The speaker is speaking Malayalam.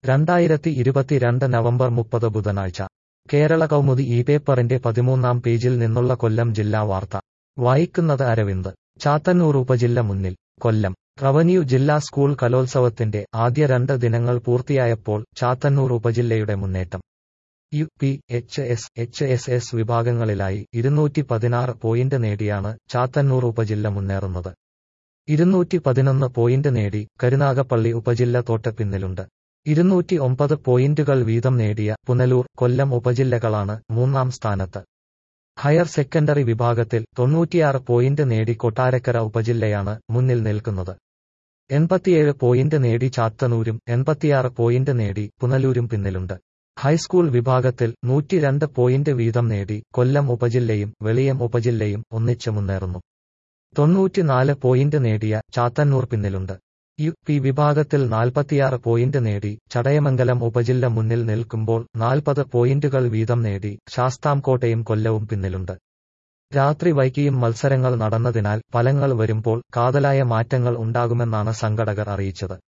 രണ്ടായിരത്തി ഇരുപത്തിരണ്ട് നവംബർ മുപ്പത് ബുധനാഴ്ച കേരള കൗമുദി ഈ പേപ്പറിന്റെ പതിമൂന്നാം പേജിൽ നിന്നുള്ള കൊല്ലം ജില്ലാ വാർത്ത വായിക്കുന്നത് അരവിന്ദ് ചാത്തന്നൂർ ഉപജില്ല മുന്നിൽ കൊല്ലം റവന്യൂ ജില്ലാ സ്കൂൾ കലോത്സവത്തിന്റെ ആദ്യ രണ്ട് ദിനങ്ങൾ പൂർത്തിയായപ്പോൾ ചാത്തന്നൂർ ഉപജില്ലയുടെ മുന്നേറ്റം U P H S H S S വിഭാഗങ്ങളിലായി ഇരുന്നൂറ്റി പതിനാറ് പോയിന്റ് നേടിയാണ് ചാത്തന്നൂർ ഉപജില്ല മുന്നേറുന്നത് ഇരുന്നൂറ്റി പതിനൊന്ന് പോയിന്റ് നേടി കരുനാഗപ്പള്ളി ഉപജില്ല തൊട്ട് പിന്നിലുണ്ട് ഇരുന്നൂറ്റി ഒമ്പത് പോയിന്റുകൾ വീതം നേടിയ പുനലൂർ കൊല്ലം ഉപജില്ലകളാണ് മൂന്നാം സ്ഥാനത്ത് ഹയർ സെക്കൻഡറി വിഭാഗത്തിൽ തൊണ്ണൂറ്റിയാറ് പോയിന്റ് നേടി കൊട്ടാരക്കര ഉപജില്ലയാണ് മുന്നിൽ നിൽക്കുന്നത് എൺപത്തിയേഴ് പോയിന്റ് നേടി ചാത്തന്നൂരും എൺപത്തിയാറ് പോയിന്റ് നേടി പുനലൂരും പിന്നിലുണ്ട് ഹൈസ്കൂൾ വിഭാഗത്തിൽ നൂറ്റിരണ്ട് പോയിന്റ് വീതം നേടി കൊല്ലം ഉപജില്ലയും വെളിയം ഉപജില്ലയും ഒന്നിച്ച് മുന്നേറുന്നു തൊണ്ണൂറ്റിനാല് പോയിന്റ് നേടിയ ചാത്തന്നൂർ പിന്നിലുണ്ട് യു പി വിഭാഗത്തിൽ നാൽപ്പത്തിയാറ് പോയിന്റ് നേടി ചടയമംഗലം ഉപജില്ല മുന്നിൽ നിൽക്കുമ്പോൾ നാൽപ്പത് പോയിന്റുകൾ വീതം നേടി ശാസ്താംകോട്ടയും കൊല്ലവും പിന്നിലുണ്ട് രാത്രി വൈകിയും മത്സരങ്ങൾ നടന്നതിനാൽ ഫലങ്ങൾ വരുമ്പോൾ കാതലായ മാറ്റങ്ങൾ ഉണ്ടാകുമെന്നാണ് സംഘടകർ അറിയിച്ചത്